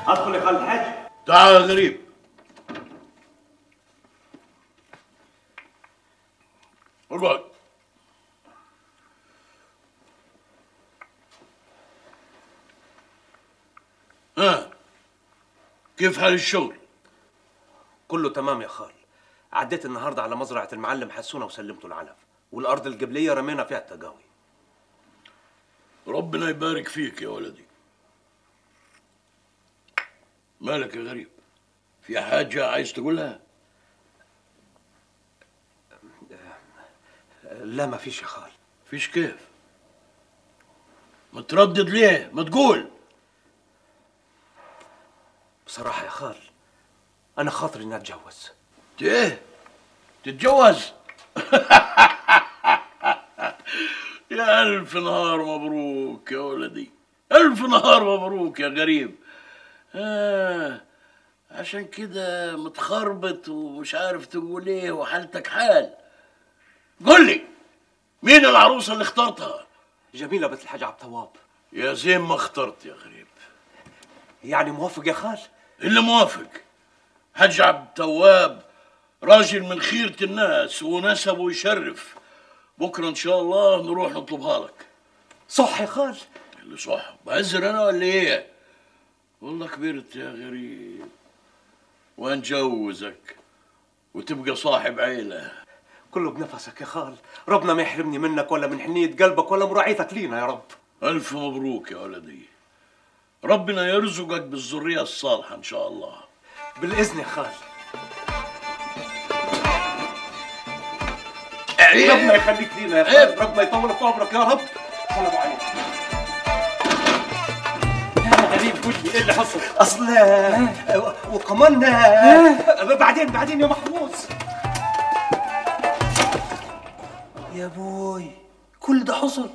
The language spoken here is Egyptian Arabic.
ادخل يا خالد الحاج تعال يا غريب اقعد ها كيف حال الشغل؟ كله تمام يا خال عديت النهارده على مزرعه المعلم حسونه وسلمته العلف والارض القبليه رمينا فيها التقاوي ربنا يبارك فيك يا ولدي مالك يا غريب في حاجة عايز تقولها لا ما فيش يا خال فيش كيف متردد ليه ما تقول بصراحه يا خال انا خاطري اني اتجوز ت- ايه تتجوز يا ألف نهار مبروك يا ولدي ألف نهار مبروك يا غريب آه عشان كده متخربط ومش عارف تقول ايه وحالتك حال قول لي مين العروسة اللي اخترتها جميله بنت الحاج عبد التواب يا زين ما اخترت يا غريب يعني موافق يا خال اللي موافق حج عبد التواب راجل من خيرة الناس ونسبه يشرف بكرة إن شاء الله نروح نطلبها لك صح يا خال اللي صح بهزر أنا ولا إيه والله كبرت يا غريب وأنجوزك وتبقى صاحب عيلة كله بنفسك يا خال ربنا ما يحرمني منك ولا من حنيه قلبك ولا مراعيتك لينا يا رب ألف مبروك يا ولدي ربنا يرزقك بالذرية الصالحة إن شاء الله بالاذن يا خال إيه؟ ربنا يخليك لينا يا إيه؟ خال ربنا يطول في عمرك يا رب سلام عليكم يا غريب قول لي ايه اللي حصل؟ اصل وكمان بعدين بعدين يا محفوظ يا بوي كل ده حصل